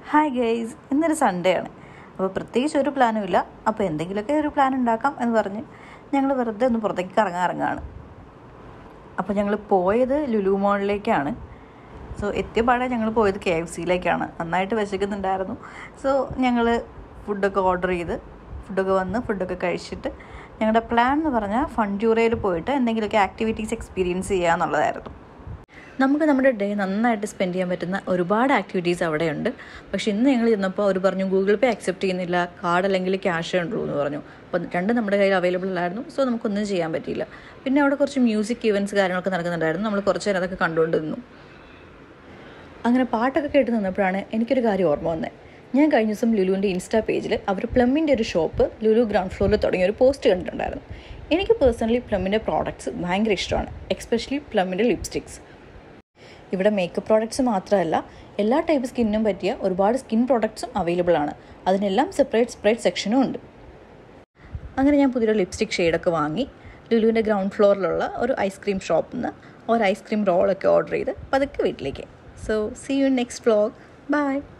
hi guys ഇന്നൊരു Sunday ആണ് അപ്പോൾ പ്രത്യേകിച്ച് ഒരു പ്ലാനും ഇല്ല അപ്പോൾ എന്തെങ്കിലുമൊക്കെ ഒരു പ്ലാൻ ഉണ്ടാക്കാം എന്ന് പറഞ്ഞ് ഞങ്ങൾ വെറുതെ ഒന്ന് പുറത്തേക്ക് കറങ്ങാൻ ഇറങ്ങുകയാണ് അപ്പോൾ ഞങ്ങൾ പോയത് ലുലു മോളിലേക്കാണ് സോ എത്തിയ പാടെ ഞങ്ങൾ പോയത് കെ എഫ് സിയിലേക്കാണ് നന്നായിട്ട് വിശക്കുന്നുണ്ടായിരുന്നു സോ ഞങ്ങൾ ഫുഡൊക്കെ ഓർഡർ ചെയ്ത് ഫുഡൊക്കെ വന്ന് ഫുഡൊക്കെ കഴിച്ചിട്ട് ഞങ്ങളുടെ പ്ലാൻ എന്ന് പറഞ്ഞാൽ ഫൺജൂറയിൽ പോയിട്ട് എന്തെങ്കിലുമൊക്കെ ആക്ടിവിറ്റീസ് എക്സ്പീരിയൻസ് ചെയ്യുക എന്നുള്ളതായിരുന്നു നമുക്ക് നമ്മുടെ ഡേ നന്നായിട്ട് സ്പെൻഡ് ചെയ്യാൻ പറ്റുന്ന ഒരുപാട് ആക്ടിവിറ്റീസ് അവിടെയുണ്ട് പക്ഷേ ഇന്ന് ഞങ്ങൾ ചെന്നപ്പോൾ അവർ പറഞ്ഞു ഗൂഗിൾ പേ അക്സെപ്റ്റ് ചെയ്യുന്നില്ല കാർഡ് അല്ലെങ്കിൽ ക്യാഷേ ഉള്ളൂ എന്ന് പറഞ്ഞു അപ്പോൾ രണ്ടും നമ്മുടെ കയ്യിൽ അവൈലബിൾ അല്ലായിരുന്നു സോ നമുക്കൊന്നും ചെയ്യാൻ പറ്റിയില്ല പിന്നെ അവിടെ കുറച്ച് മ്യൂസിക് ഇവൻറ്റ്സ് കാര്യങ്ങളൊക്കെ നടക്കുന്നുണ്ടായിരുന്നു നമ്മൾ കുറച്ച് നേരം അതൊക്കെ കണ്ടുകൊണ്ട് നിന്നു അങ്ങനെ പാട്ടൊക്കെ കേട്ട് നിന്നപ്പോഴാണ് എനിക്കൊരു കാര്യം ഓർമ്മ വന്നത് ഞാൻ കഴിഞ്ഞ ദിവസം ലുലുവിൻ്റെ ഇൻസ്റ്റാ പേജിൽ അവർ പ്ലമ്മിൻ്റെ ഒരു ഷോപ്പ് ലുലു ഗ്രൗണ്ട് ഫ്ലോറിൽ തുടങ്ങിയ ഒരു പോസ്റ്റ് കണ്ടിട്ടുണ്ടായിരുന്നു എനിക്ക് പേഴ്സണലി പ്ലമ്മിൻ്റെ പ്രോഡക്ട്സ് ഭയങ്കര ഇഷ്ടമാണ് എക്സ്പെഷ്യലി പ്ലമ്മിൻ്റെ ലിപ്സ്റ്റിക്സ് ഇവിടെ മേക്കപ്പ് പ്രോഡക്ട്സ് മാത്രമല്ല എല്ലാ ടൈപ്പ് സ്കിന്നിനും പറ്റിയ ഒരുപാട് സ്കിൻ പ്രോഡക്ട്സും അവൈലബിൾ ആണ് അതിനെല്ലാം സെപ്പറേറ്റ് സെപ്പറേറ്റ് സെക്ഷനും ഉണ്ട് അങ്ങനെ ഞാൻ പുതിയൊരു ലിപ്സ്റ്റിക് ഷെയ്ഡൊക്കെ വാങ്ങി ലുലുവിൻ്റെ ഗ്രൗണ്ട് ഫ്ലോറിലുള്ള ഒരു ഐസ്ക്രീം ഷോപ്പിൽ നിന്ന് ഒരു ഐസ്ക്രീം റോളൊക്കെ ഓർഡർ ചെയ്ത് പതുക്കെ വീട്ടിലേക്ക് so see you next vlog by